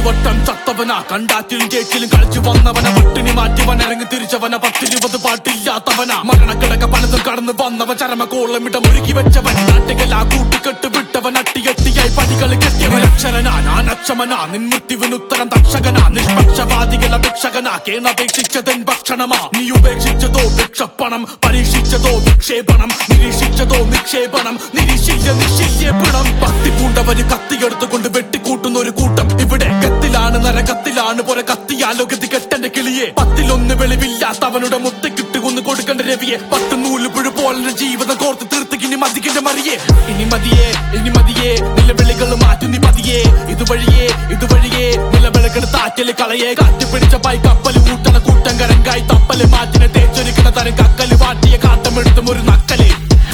പലവട്ടം ചത്തവന കണ്ടാറ്റിലും ചേച്ചിലും കളിച്ചു വന്നവന പട്ടിണി മാറ്റിവൻ ഇറങ്ങി തിരിച്ചവന പത്തിരുപത് പാട്ടില്ലാത്തവന മരണക്കിടക്ക പലതും കടന്നു വന്നവൻ ചരമക്കോളമിടം ഒരുക്കി വെച്ചവൻ നാട്ടികലാ കൂട്ടിക്കെട്ട് വിട്ടവൻ അട്ടിയട്ടിയായി പടികൾ കെട്ടിയവൻ അക്ഷരനാ ഞാൻ അക്ഷമനാ നിൻമുത്തിവിനുത്തരം തക്ഷകനാ നിഷ്പക്ഷവാദികൾ അപേക്ഷകനാ കേണപേക്ഷിച്ചതൻ ഭക്ഷണമാ നീ ഉപേക്ഷിച്ചതോ ഭിക്ഷപ്പണം പരീക്ഷിച്ചതോ വിക്ഷേപണം നിരീക്ഷിച്ചതോ നിക്ഷേപണം നിരീക്ഷിച്ച നിശ്ചയിക്കപ്പെടം ഭക്തി പൂണ്ടവര് കത്തിയെടുത്തുകൊണ്ട് വെട്ടിക്കൂട്ടുന്ന ഒരു കൂട്ടം ഇവിടെ കത്തിലാണ് നരകത്തിലാണ് പുര കത്തിയാലോ ഗതി കെട്ടന്റെ കിളിയെ പത്തിലൊന്ന് വെളിവില്ലാത്തവനുടെ മുത്തക്കിട്ട് കൊന്ന് കൊടുക്കേണ്ട രവിയെ പത്ത് നൂല് പുഴു പോലെ ജീവിതം കോർത്ത് തീർത്ത് ഇനി മതിക്കിന്റെ മറിയെ ഇനി മതിയേ ഇനി മതിയേ നിലവിളികൾ മാറ്റി നീ പതിയേ ഇതുവഴിയേ ഇതുവഴിയേ നിലവിളക്കെടുത്ത് ആറ്റല് കളയെ കാറ്റ് പിടിച്ച പൈ കപ്പല് കൂട്ടണ കൂട്ടം കരങ്കായി തപ്പല് മാറ്റിനെ തേച്ചൊരുക്കണ തരം കക്കല് വാട്ടിയ കാട്ടമെടുത്തും ഒരു നക്കല്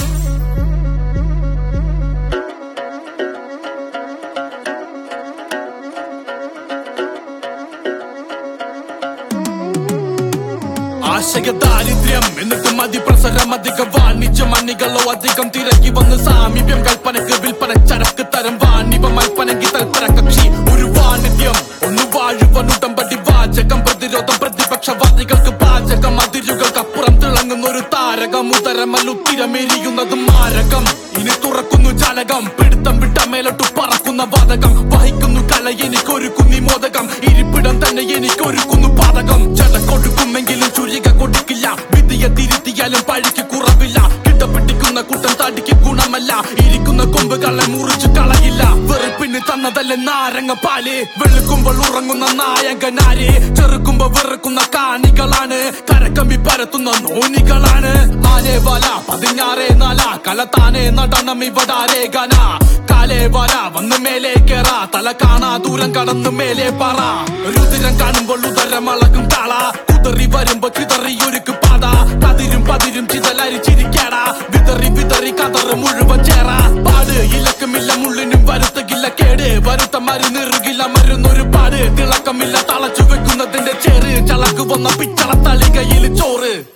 ആശയ ദാരിദ്ര്യം എന്നിട്ട് മതി പ്രസരം അധികം വാണിജ്യ മണികളോ അധികം തിരക്കി വന്ന് സാമീപ്യം കൽപ്പനക്ക് വിൽപ്പന ചരക്ക് തരം വാണിഭ മൽപ്പനക്ക് തൽപ്പന കക്ഷി ഒരു വാണിജ്യം ഒന്ന് വാഴുവൻ ഉടമ്പടി വാചകം പ്രതിരോധം പ്രതിപക്ഷവാദികൾക്ക് പാചകം അതിരുകൾക്കപ്പുറം തിളങ്ങുന്ന ഒരു താരകം ഉദരമല്ലുത്തിരമെരിയുന്നത് മാരകം ഇനി തുറക്കുന്നു ജാലകം പിടുത്തം വിട്ട മേലോട്ട് പറക്കുന്ന വാതകം വഹിക്കുന്നു കല എനിക്കൊരുക്കുന്നി മോദകം ഇരിപ്പിടം തന്നെ എനിക്കൊരുക്കുന്നു പാതകം ജല കൊടുക്കുമെങ്കിലും ചുരിക കൊടുക്കില്ല വിധിയെ തിരുത്തിയാലും പഴിക്ക് കുറവില്ല കിട്ടപ്പെട്ടിക്കുന്ന കുട്ടൻ തടിക്ക് ഗുണമല്ല ഇരിക്കുന്ന കൊമ്പുകളെ മുറിച്ചു കളയില്ല വെറുപ്പിന് തന്നതല്ലേ നാരങ്ങ പാല് വെളുക്കുമ്പോൾ ഉറങ്ങുന്ന നായകനാര് ചെറുക്കുമ്പോ വെറുക്കുന്ന കാണികളാണ് കരക്കമ്പി പരത്തുന്ന നോനികളാണ് ആനേ വല പതിനാറേ നാല കലത്താനെ നടണം ഇവടാരേ ഗന കാലേ വര വന്ന് മേലെ കേറ തല കാണാ ദൂരം കടന്ന് മേലെ പറ രുതിരം കാണുമ്പോൾ ഉദരം അളകും താള കുതറി വരുമ്പോ ചിതറി ഒരുക്ക് പാത കതിരും പതിരും ചിതലരിച്ചിരിക്കാടാ വിതറി വിതറി കതറ് മുഴുവൻ ചേറ പാട് ഇലക്കുമില്ല മുള്ളിനും വരുത്തകില്ല കേട് വരുത്ത മരുന്നിറുകില്ല മരുന്നൊരു പാട് തിളക്കമില്ല തളച്ചു വെക്കുന്നതിന്റെ ചേറ് ചളക്ക് വന്ന പിച്ചള തളികയിൽ ചോറ്